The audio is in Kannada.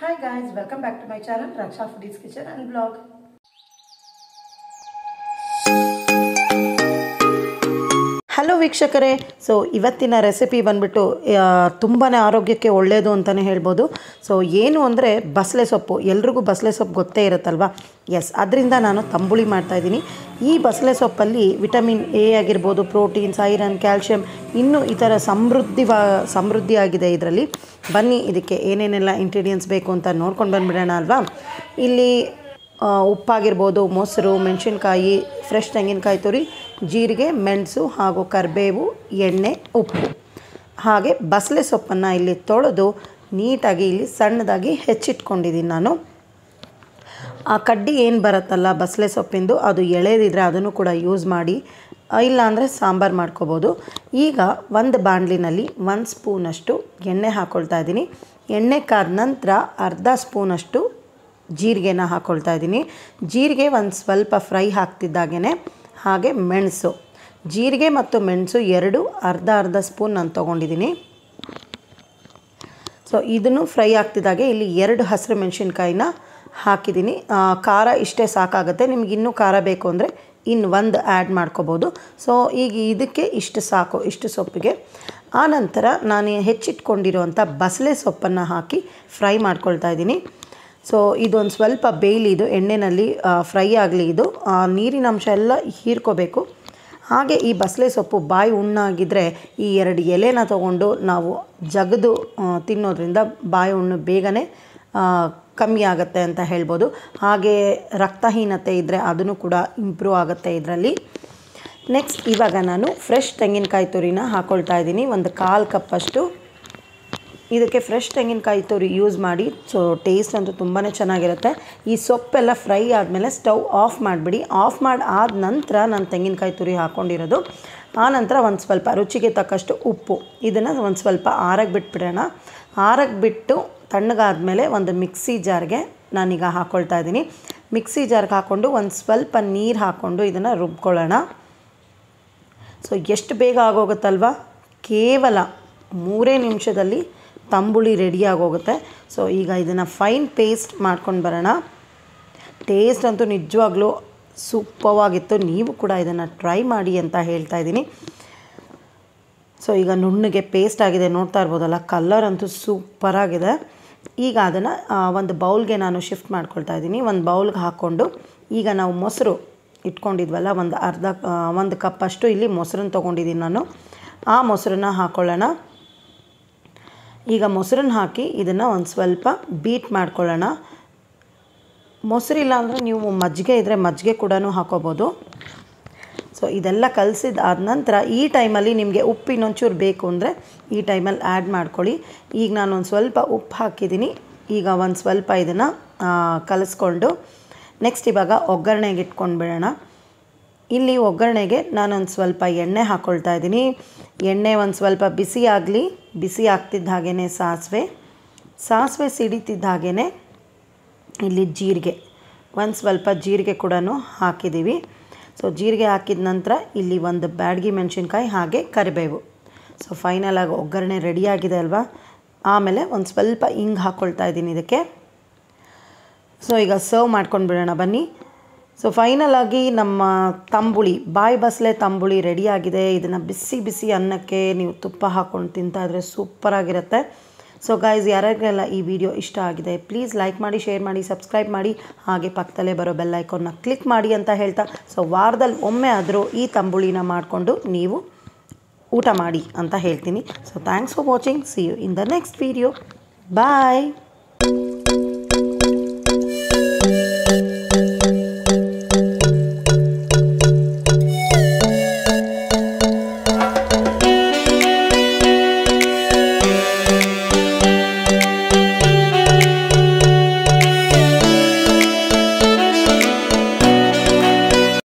Hi guys, welcome back to my channel Raksha Foodies Kitchen and Vlog. Hello ವೀಕ್ಷಕರೇ ಸೊ ಇವತ್ತಿನ ರೆಸಿಪಿ ಬಂದ್ಬಿಟ್ಟು ತುಂಬಾ ಆರೋಗ್ಯಕ್ಕೆ ಒಳ್ಳೆಯದು ಅಂತಲೇ ಹೇಳ್ಬೋದು ಸೊ ಏನು ಅಂದರೆ ಬಸಳೆ ಸೊಪ್ಪು ಎಲ್ರಿಗೂ ಬಸಳೆ ಸೊಪ್ಪು ಗೊತ್ತೇ ಇರುತ್ತಲ್ವ ಎಸ್ ಅದರಿಂದ ನಾನು ತಂಬುಳಿ ಮಾಡ್ತಾಯಿದ್ದೀನಿ ಈ ಬಸಳೆ ಸೊಪ್ಪಲ್ಲಿ ವಿಟಮಿನ್ ಎ ಆಗಿರ್ಬೋದು ಪ್ರೋಟೀನ್ಸ್ ಐರನ್ ಕ್ಯಾಲ್ಶಿಯಂ ಇನ್ನೂ ಈ ಥರ ಸಮೃದ್ಧಿ ಸಮೃದ್ಧಿಯಾಗಿದೆ ಇದರಲ್ಲಿ ಬನ್ನಿ ಇದಕ್ಕೆ ಏನೇನೆಲ್ಲ ಇಂಗ್ರೀಡಿಯೆಂಟ್ಸ್ ಬೇಕು ಅಂತ ನೋಡ್ಕೊಂಡು ಬಂದುಬಿಡೋಣ ಅಲ್ವಾ ಇಲ್ಲಿ ಆ, ಉಪ್ಪಾಗಿರ್ಬೋದು ಮೊಸರು ಮೆಣಸಿನ್ಕಾಯಿ ಫ್ರೆಶ್ ತೆಂಗಿನಕಾಯಿ ತುರಿ ಜೀರಿಗೆ ಮೆಣಸು ಹಾಗೂ ಕರಿಬೇವು ಎಣ್ಣೆ ಉಪ್ಪು ಹಾಗೆ ಬಸಳೆ ಸೊಪ್ಪನ್ನು ಇಲ್ಲಿ ತೊಳೆದು ನೀಟಾಗಿ ಇಲ್ಲಿ ಸಣ್ಣದಾಗಿ ಹೆಚ್ಚಿಟ್ಕೊಂಡಿದ್ದೀನಿ ನಾನು ಆ ಕಡ್ಡಿ ಏನು ಬರುತ್ತಲ್ಲ ಬಸಳೆ ಸೊಪ್ಪಿಂದು ಅದು ಎಳೆದಿದ್ರೆ ಅದನ್ನು ಕೂಡ ಯೂಸ್ ಮಾಡಿ ಇಲ್ಲ ಅಂದರೆ ಸಾಂಬಾರು ಮಾಡ್ಕೋಬೋದು ಈಗ ಒಂದು ಬಾಣಲಿನಲ್ಲಿ ಒಂದು ಸ್ಪೂನಷ್ಟು ಎಣ್ಣೆ ಹಾಕ್ಕೊಳ್ತಾ ಇದ್ದೀನಿ ಎಣ್ಣೆ ಕಾದ ನಂತರ ಅರ್ಧ ಸ್ಪೂನಷ್ಟು ಜೀರಿಗೆನ ಹಾಕ್ಕೊಳ್ತಾ ಇದ್ದೀನಿ ಜೀರಿಗೆ ಒಂದು ಸ್ವಲ್ಪ ಫ್ರೈ ಹಾಕ್ತಿದ್ದಾಗೇ ಹಾಗೆ ಮೆಣಸು ಜೀರಿಗೆ ಮತ್ತು ಮೆಣಸು ಎರಡು ಅರ್ಧ ಅರ್ಧ ಸ್ಪೂನ್ ನಾನು ತೊಗೊಂಡಿದ್ದೀನಿ ಸೊ ಇದನ್ನು ಫ್ರೈ ಆಗ್ತಿದ್ದಾಗೆ ಇಲ್ಲಿ ಎರಡು ಹಸಿರು ಮೆಣಸಿನ್ಕಾಯಿನ ಹಾಕಿದ್ದೀನಿ ಆ, ಖಾರ ಇಷ್ಟೇ ಸಾಕಾಗುತ್ತೆ ನಿಮ್ಗೆ ಇನ್ನೂ ಖಾರ ಬೇಕು ಅಂದರೆ ಇನ್ನು ಒಂದು ಆ್ಯಡ್ ಮಾಡ್ಕೋಬೋದು ಸೊ ಈಗ ಇದಕ್ಕೆ ಇಷ್ಟು ಸಾಕು ಇಷ್ಟು ಸೊಪ್ಪಿಗೆ ಆನಂತರ ನಾನು ಹೆಚ್ಚಿಟ್ಕೊಂಡಿರುವಂಥ ಬಸಳೆ ಸೊಪ್ಪನ್ನು ಹಾಕಿ ಫ್ರೈ ಮಾಡ್ಕೊಳ್ತಾ ಇದ್ದೀನಿ ಸೊ ಇದೊಂದು ಸ್ವಲ್ಪ ಬೇಯಲಿ ಇದು ಎಣ್ಣೆಯಲ್ಲಿ ಫ್ರೈ ಆಗಲಿ ಇದು ಆ, ನೀರಿನ ಅಂಶ ಎಲ್ಲ ಹೀರ್ಕೋಬೇಕು ಹಾಗೆ ಈ ಬಸಳೆ ಸೊಪ್ಪು ಬಾಯಿ ಹುಣ್ಣಾಗಿದ್ದರೆ ಈ ಎರಡು ಎಲೆನ ತಗೊಂಡು ನಾವು ಜಗದು ಆ, ತಿನ್ನೋದ್ರಿಂದ ಬಾಯಿ ಹುಣ್ಣು ಬೇಗನೆ ಆ, ಕಮ್ಮಿ ಆಗುತ್ತೆ ಅಂತ ಹೇಳ್ಬೋದು ಹಾಗೆ ರಕ್ತಹೀನತೆ ಇದ್ದರೆ ಅದನ್ನು ಕೂಡ ಇಂಪ್ರೂವ್ ಆಗುತ್ತೆ ಇದರಲ್ಲಿ ನೆಕ್ಸ್ಟ್ ಇವಾಗ ನಾನು ಫ್ರೆಶ್ ತೆಂಗಿನಕಾಯಿ ತುರಿನ ಹಾಕ್ಕೊಳ್ತಾ ಇದ್ದೀನಿ ಒಂದು ಕಾಲು ಕಪ್ಪಷ್ಟು ಇದಕ್ಕೆ ಫ್ರೆಶ್ ತೆಂಗಿನಕಾಯಿ ತುರಿ ಯೂಸ್ ಮಾಡಿ ಸೊ ಟೇಸ್ಟ್ ಅಂತೂ ತುಂಬಾ ಚೆನ್ನಾಗಿರುತ್ತೆ ಈ ಸೊಪ್ಪೆಲ್ಲ ಫ್ರೈ ಆದಮೇಲೆ ಸ್ಟವ್ ಆಫ್ ಮಾಡಿಬಿಡಿ ಆಫ್ ಮಾಡಿ ಆದ ನಂತರ ನಾನು ತೆಂಗಿನಕಾಯಿ ತುರಿ ಹಾಕ್ಕೊಂಡಿರೋದು ಆ ನಂತರ ಒಂದು ಸ್ವಲ್ಪ ರುಚಿಗೆ ತಕ್ಕಷ್ಟು ಉಪ್ಪು ಇದನ್ನು ಒಂದು ಸ್ವಲ್ಪ ಆರಕ್ಕೆ ಬಿಟ್ಬಿಡೋಣ ಆರಕ್ಕೆ ಬಿಟ್ಟು ತಣ್ಣಗಾದ್ಮೇಲೆ ಒಂದು ಮಿಕ್ಸಿ ಜಾರ್ಗೆ ನಾನೀಗ ಹಾಕ್ಕೊಳ್ತಾ ಇದ್ದೀನಿ ಮಿಕ್ಸಿ ಜಾರ್ಗೆ ಹಾಕ್ಕೊಂಡು ಒಂದು ಸ್ವಲ್ಪ ನೀರು ಹಾಕ್ಕೊಂಡು ಇದನ್ನು ರುಬ್ಕೊಳ್ಳೋಣ ಸೊ ಎಷ್ಟು ಬೇಗ ಆಗೋಗುತ್ತಲ್ವ ಕೇವಲ ಮೂರೇ ನಿಮಿಷದಲ್ಲಿ ತಂಬುಳಿ ರೆಡಿ ಆಗೋಗುತ್ತೆ ಸೊ ಈಗ ಇದನ್ನು ಫೈನ್ ಪೇಸ್ಟ್ ಮಾಡ್ಕೊಂಡು ಬರೋಣ ಟೇಸ್ಟ್ ಅಂತೂ ನಿಜವಾಗ್ಲೂ ಸೂಪವಾಗಿತ್ತು ನೀವು ಕೂಡ ಇದನ್ನು ಟ್ರೈ ಮಾಡಿ ಅಂತ ಹೇಳ್ತಾ ಇದ್ದೀನಿ ಸೊ ಈಗ ನುಣ್ಣಗೆ ಪೇಸ್ಟ್ ಆಗಿದೆ ನೋಡ್ತಾ ಇರ್ಬೋದಲ್ಲ ಕಲರ್ ಅಂತೂ ಸೂಪರಾಗಿದೆ ಈಗ ಅದನ್ನು ಒಂದು ಬೌಲ್ಗೆ ನಾನು ಶಿಫ್ಟ್ ಮಾಡ್ಕೊಳ್ತಾ ಇದ್ದೀನಿ ಒಂದು ಬೌಲ್ಗೆ ಹಾಕ್ಕೊಂಡು ಈಗ ನಾವು ಮೊಸರು ಇಟ್ಕೊಂಡಿದ್ವಲ್ಲ ಒಂದು ಅರ್ಧ ಆ, ಒಂದು ಕಪ್ಪಷ್ಟು ಇಲ್ಲಿ ಮೊಸರನ್ನ ತೊಗೊಂಡಿದ್ದೀನಿ ನಾನು ಆ ಮೊಸರನ್ನ ಹಾಕ್ಕೊಳ್ಳೋಣ ಈಗ ಮೊಸರನ್ನ ಹಾಕಿ ಇದನ್ನು ಒಂದು ಸ್ವಲ್ಪ ಬೀಟ್ ಮಾಡ್ಕೊಳ್ಳೋಣ ಮೊಸರಿಲ್ಲ ಅಂದರೆ ನೀವು ಮಜ್ಜಿಗೆ ಇದ್ದರೆ ಮಜ್ಜಿಗೆ ಕೂಡ ಹಾಕೋಬೋದು ಸೊ ಇದೆಲ್ಲ ಕಲಸಿದ ಆದ ನಂತರ ಈ ಟೈಮಲ್ಲಿ ನಿಮಗೆ ಉಪ್ಪು ಇನ್ನೊಂಚೂರು ಬೇಕು ಅಂದರೆ ಈ ಟೈಮಲ್ಲಿ ಆ್ಯಡ್ ಮಾಡ್ಕೊಳ್ಳಿ ಈಗ ನಾನು ಒಂದು ಸ್ವಲ್ಪ ಉಪ್ಪು ಹಾಕಿದ್ದೀನಿ ಈಗ ಒಂದು ಸ್ವಲ್ಪ ಇದನ್ನು ಕಲಿಸ್ಕೊಂಡು ನೆಕ್ಸ್ಟ್ ಇವಾಗ ಒಗ್ಗರಣೆಗೆ ಇಟ್ಕೊಂಡು ಬಿಡೋಣ ಇಲ್ಲಿ ಒಗ್ಗರಣೆಗೆ ನಾನೊಂದು ಸ್ವಲ್ಪ ಎಣ್ಣೆ ಹಾಕ್ಕೊಳ್ತಾ ಇದ್ದೀನಿ ಎಣ್ಣೆ ಒಂದು ಸ್ವಲ್ಪ ಬಿಸಿ ಆಗಲಿ ಬಿಸಿ ಆಗ್ತಿದ್ದ ಹಾಗೇ ಸಾಸಿವೆ ಸಾಸಿವೆ ಸಿಡಿತಿದ್ದ ಹಾಗೇ ಇಲ್ಲಿ ಜೀರಿಗೆ ಒಂದು ಸ್ವಲ್ಪ ಜೀರಿಗೆ ಕೂಡ ಹಾಕಿದ್ದೀವಿ ಸೊ ಜೀರಿಗೆ ಹಾಕಿದ ನಂತರ ಇಲ್ಲಿ ಒಂದು ಬ್ಯಾಡಗಿ ಮೆಣಸಿನ್ಕಾಯಿ ಹಾಗೆ ಕರಿಬೇವು ಸೊ ಫೈನಲಾಗಿ ಒಗ್ಗರಣೆ ರೆಡಿಯಾಗಿದೆ ಅಲ್ವಾ ಆಮೇಲೆ ಒಂದು ಸ್ವಲ್ಪ ಹಿಂಗೆ ಹಾಕ್ಕೊಳ್ತಾ ಇದ್ದೀನಿ ಇದಕ್ಕೆ ಸೊ ಈಗ ಸರ್ವ್ ಮಾಡ್ಕೊಂಡು ಬಿಡೋಣ ಬನ್ನಿ ಸೊ ಫೈನಲ್ ಆಗಿ ನಮ್ಮ ತಂಬುಳಿ ಬಾಯಿ ಬಸಳೆ ತಂಬುಳಿ ರೆಡಿಯಾಗಿದೆ ಇದನ್ನು ಬಿಸಿ ಬಿಸಿ ಅನ್ನಕ್ಕೆ ನೀವು ತುಪ್ಪ ಹಾಕ್ಕೊಂಡು ತಿಂತಾ ಇದ್ರೆ ಸೂಪರಾಗಿರುತ್ತೆ ಸೊ ಗೈಸ್ ಯಾರ್ಯಾರಿಗೆಲ್ಲ ಈ ವಿಡಿಯೋ ಇಷ್ಟ ಆಗಿದೆ ಪ್ಲೀಸ್ ಲೈಕ್ ಮಾಡಿ ಶೇರ್ ಮಾಡಿ ಸಬ್ಸ್ಕ್ರೈಬ್ ಮಾಡಿ ಹಾಗೆ ಪಕ್ಕದಲ್ಲೇ ಬರೋ ಬೆಲ್ ಐಕಾನ್ನ ಕ್ಲಿಕ್ ಮಾಡಿ ಅಂತ ಹೇಳ್ತಾ ಸೊ ವಾರದಲ್ಲಿ ಒಮ್ಮೆ ಆದರೂ ಈ ತಂಬುಳಿನ ಮಾಡಿಕೊಂಡು ನೀವು ಊಟ ಮಾಡಿ ಅಂತ ಹೇಳ್ತೀನಿ so thanks for watching see you in the next video bye